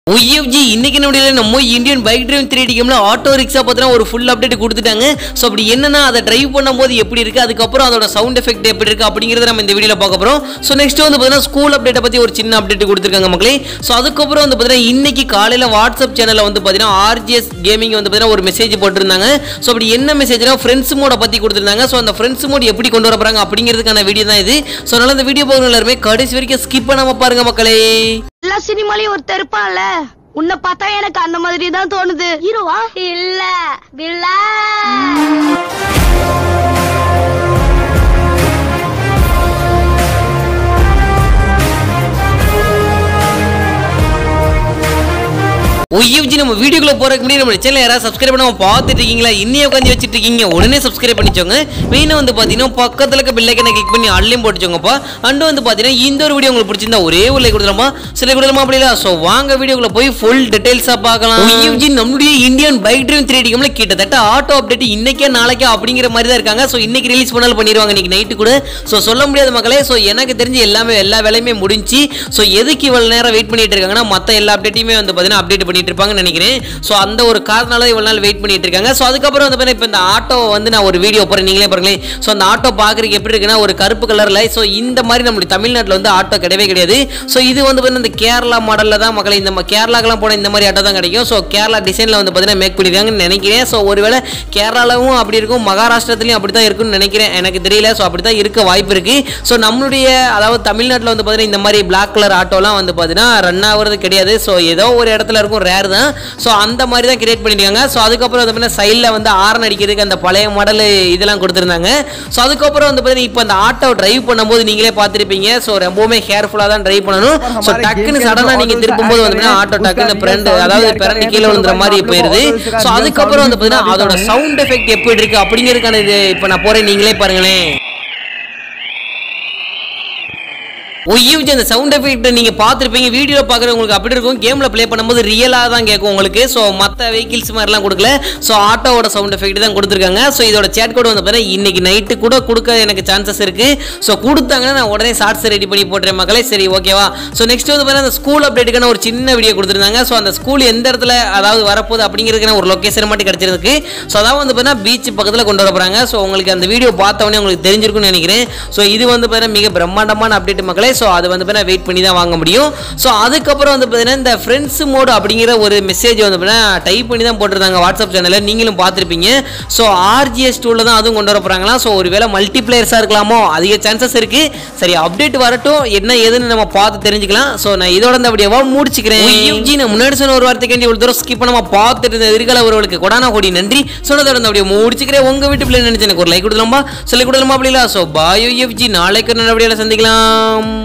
YFG இன்னைக்கு நம்முடைய நம்ம Indian bike drive three D கேம்ல ஆட்டோ ரிக்ஷா பார்த்தீங்கன்னா ஒரு ஃபுல் அப்டேட் கொடுத்துட்டாங்க ஸோ அப்படி என்னன்னா அதை டிரைவ் பண்ணும்போது எப்படி இருக்கு அதுக்கப்புறம் அதோட சவுண்ட் எஃபெக்ட் எப்படி இருக்கு அப்படிங்கிறத நம்ம இந்த வீடியோல பார்க்க போறோம் ஸோ நெக்ஸ்ட் வந்து பார்த்தீங்கன்னா ஸ்கூல் அப்டேட்டை பத்தி ஒரு சின்ன அப்டேட் கொடுத்துருக்காங்க மக்களே ஸோ அதுக்கப்புறம் வந்து பார்த்தீங்கன்னா இன்னைக்கு காலையில வாட்ஸ்அப் சேனல்ல வந்து பார்த்தீங்கன்னா ஆர்ஜிஎஸ் கேமிங் வந்து பார்த்தீங்கன்னா ஒரு மெசேஜ் போட்டிருந்தாங்க ஸோ அப்படி என்ன மெசேஜ்னா ஃப்ரெண்ட்ஸ் மோட பத்தி கொடுத்துருந்தாங்க ஸோ அந்த ஃப்ரெண்ட்ஸ் மோட் எப்படி கொண்டு வர போறாங்க அப்படிங்கிறதுக்கான வீடியோ தான் இது ஸோ அதனால இந்த வீடியோ போகிற எல்லாருமே கடைசி வரைக்கும் ஸ்கிப் பண்ணாம பாருங்க மக்களே எல்லா சினிமாலயும் ஒருத்தர் இருப்பான்ல உன்னை பார்த்தா எனக்கு அந்த மாதிரி தான் தோணுது ஹீரோவா இல்ல வில்லா ஒய்எஃப்ஜி நம்ம வீடியோக்குள்ள போறதுக்கு முன்னாடி நம்ம சேனல் யாராவது சப்ஸ்கிரைப் பண்ணாம பார்த்துட்டு இருக்கீங்களா இன்னையே உட்காந்து வச்சுட்டு இருக்கீங்க உடனே சப்ஸ்கிரைப் பண்ணிச்சோங்க மெயினாக வந்து பார்த்தீங்கன்னா பக்கத்தில் இருக்க பில்லைக்கனை கிளிக் பண்ணி அள்ளியும் போட்டுச்சோங்கப்பா அண்டு வந்து பார்த்தீங்கன்னா இந்த ஒரு வீடியோ உங்களுக்கு பிடிச்சிருந்தா ஒரே ஒரு லைக் கொடுத்துலாமா சில கொடுக்கலாமா அப்படி இல்லை ஸோ வாங்க வீடியோக்குள்ள போய் ஃபுல் டீடைல்ஸாக பார்க்கலாம் ஒய்எஃப்ஜி நம்மளுடைய இந்தியன் பைக் டிரைவ் த்ரீ டிகம்ல கிட்டத்தட்ட ஆட்டோ அப்டேட் இன்னைக்கே நாளைக்கே அப்படிங்கிற மாதிரி தான் இருக்காங்க ஸோ இன்னைக்கு ரிலீஸ் பண்ணாலும் பண்ணிடுவாங்க இன்னைக்கு நைட்டு கூட ஸோ சொல்ல முடியாத மக்களே ஸோ எனக்கு தெரிஞ்சு எல்லாமே எல்லா வேலையுமே முடிஞ்சு ஸோ எதுக்கு இவ்வளவு நேரம் வெயிட் பண்ணிட்டு இருக்காங்கன்னா மற்ற எல்லா அப்டேட்டையுமே வந்து பார்த்தீங்கன்னா அப்டேட் பண்ணிட்டு இருப்பாங்கன்னு நினைக்கிறேன் ஸோ அந்த ஒரு காரணால இவ்வளவு நாள் வெயிட் பண்ணிட்டு இருக்காங்க ஸோ அதுக்கப்புறம் வந்து பார்த்தீங்கன்னா இப்போ இந்த ஆட்டோ வந்து நான் ஒரு வீடியோ போறேன் நீங்களே பாருங்களேன் ஸோ அந்த ஆட்டோ பார்க்குறதுக்கு எப்படி இருக்குன்னா ஒரு கருப்பு கலர்ல ஸோ இந்த மாதிரி நம்மளுடைய தமிழ்நாட்டில் வந்து ஆட்டோ கிடையவே கிடையாது ஸோ இது வந்து பார்த்தீங்கன்னா இந்த கேரளா மாடலில் தான் மக்களை இந்த ம- கேரளாக்கெல்லாம் போன இந்த மாதிரி ஆட்டோ தான் கிடைக்கும் ஸோ கேரளா டிசைனில் வந்து பார்த்தீங்கன்னா மேக் பண்ணியிருக்காங்கன்னு நினைக்கிறேன் ஸோ ஒருவேளை கேரளாவும் அப்படி இருக்கும் மகாராஷ்டிரத்துலையும் அப்படி தான் இருக்கும்னு நினைக்கிறேன் எனக்கு தெரியல ஸோ அப்படி தான் இருக்க வாய்ப்பு இருக்கு ஸோ நம்மளுடைய அதாவது தமிழ்நாட்டில் வந்து பார்த்தீங்கன்னா இந்த மாதிரி பிளாக் கலர் ஆட்டோலாம் வந்து பார்த்தீங்கன்னா ரன் ஆகுறது கிடையாது ஸோ ஏதோ ஒரு இடத்துல இருக்கும் ரேர் தான் ஸோ அந்த மாதிரி தான் கிரியேட் பண்ணியிருக்காங்க ஸோ அதுக்கப்புறம் வந்து பார்த்தீங்கன்னா சைடில் வந்து ஆரன் அடிக்கிறதுக்கு அந்த பழைய மாடல் இதெல்லாம் கொடுத்துருந்தாங்க ஸோ அதுக்கப்புறம் வந்து பார்த்தீங்கன்னா இப்போ அந்த ஆட்டோ டிரைவ் பண்ணும்போது நீங்களே பார்த்துருப்பீங்க ஸோ ரொம்பவுமே கேர்ஃபுல்லாக தான் டிரைவ் பண்ணணும் ஸோ டக்குன்னு சடனாக நீங்கள் திருப்பும்போது வந்து பார்த்தீங்கன்னா ஆட்டோ டக்குன்னு பிறண்டு அதாவது பிறண்டு கீழே விழுந்துற மாதிரி போயிருது ஸோ அதுக்கப்புறம் வந்து பார்த்தீங்கன்னா அதோட சவுண்ட் எஃபெக்ட் எப்படி இருக்கு அப்படிங்கிறதுக்கான இது இப்போ நான் போகிறேன் நீங்களே பாருங்களேன் ஒய்யூஜி அந்த சவுண்ட் எஃபெக்ட் நீங்க பார்த்துருப்பீங்க வீடியோ பார்க்குறவங்களுக்கு அப்படி இருக்கும் கேம்ல ப்ளே பண்ணும்போது ரியலாக தான் கேட்கும் உங்களுக்கு ஸோ மற்ற வெஹிக்கிள்ஸ் மாதிரிலாம் கொடுக்கல ஸோ ஆட்டோவோட சவுண்ட் எஃபெக்ட் தான் கொடுத்துருக்காங்க ஸோ இதோட சேட் கோட் வந்து பார்த்தீங்கன்னா இன்னைக்கு நைட்டு கூட கொடுக்க எனக்கு சான்சஸ் இருக்கு ஸோ கொடுத்தாங்கன்னா நான் உடனே ஷார்ட்ஸ் ரெடி பண்ணி போட்டுறேன் மக்களே சரி ஓகேவா ஸோ நெக்ஸ்ட் வந்து பார்த்தீங்கன்னா அந்த ஸ்கூல் அப்டேட்டுக்கான ஒரு சின்ன வீடியோ கொடுத்துருந்தாங்க ஸோ அந்த ஸ்கூல் எந்த இடத்துல அதாவது வரப்போகுது அப்படிங்கிறதுக்கான ஒரு லொக்கேஷன் மட்டும் கிடைச்சிருக்கு ஸோ அதாவது வந்து பார்த்தீங்கன்னா பீச் பக்கத்தில் கொண்டு வர போகிறாங்க ஸோ உங்களுக்கு அந்த வீடியோ பார்த்தவொடனே உங்களுக்கு தெரிஞ்சிருக்கும்னு நினைக்கிறேன் ஸோ இது வந்து பார்த்தீங்கன்னா மிக பிரம்மாண்டமான அப்டேட் மக்களே ஸோ அது வந்து பார்த்தீங்கன்னா வெயிட் பண்ணி தான் வாங்க முடியும் ஸோ அதுக்கப்புறம் வந்து பார்த்தீங்கன்னா இந்த ஃப்ரெண்ட்ஸ் மோடு அப்படிங்கிற ஒரு மெசேஜ் வந்து பார்த்தீங்கன்னா டைப் பண்ணி தான் போட்டிருந்தாங்க வாட்ஸ்அப் சேனலில் நீங்களும் பார்த்துருப்பீங்க ஸோ ஆர்ஜிஎஸ் டூவில் தான் அதுவும் கொண்டு வர போகிறாங்களா ஸோ ஒருவேளை மல்டிப்ளேயர்ஸாக இருக்கலாமோ அதிக சான்சஸ் இருக்குது சரி அப்டேட் வரட்டும் என்ன ஏதுன்னு நம்ம பார்த்து தெரிஞ்சுக்கலாம் ஸோ நான் இதோட இந்த வீடியோவாக முடிச்சுக்கிறேன் யூஜி நான் முன்னாடி சொன்ன ஒரு வார்த்தைக்காண்டி இவ்வளோ தூரம் ஸ்கிப் பண்ணாம பார்த்துட்டு இருந்த எதிர்கால உறவுகளுக்கு கொடானா கொடி நன்றி சொன்னதோட இந்த வீடியோ முடிச்சுக்கிறேன் உங்கள் வீட்டு பிள்ளை நினைச்சு எனக்கு ஒரு லைக் கொடுக்கலாமா சொல்லி கொடுக்கலாமா அப்படிங்களா ஸோ பாயோ எஃப்ஜி நாளைக்கு நல்ல வீடியோவில் சந்திக்கலாம்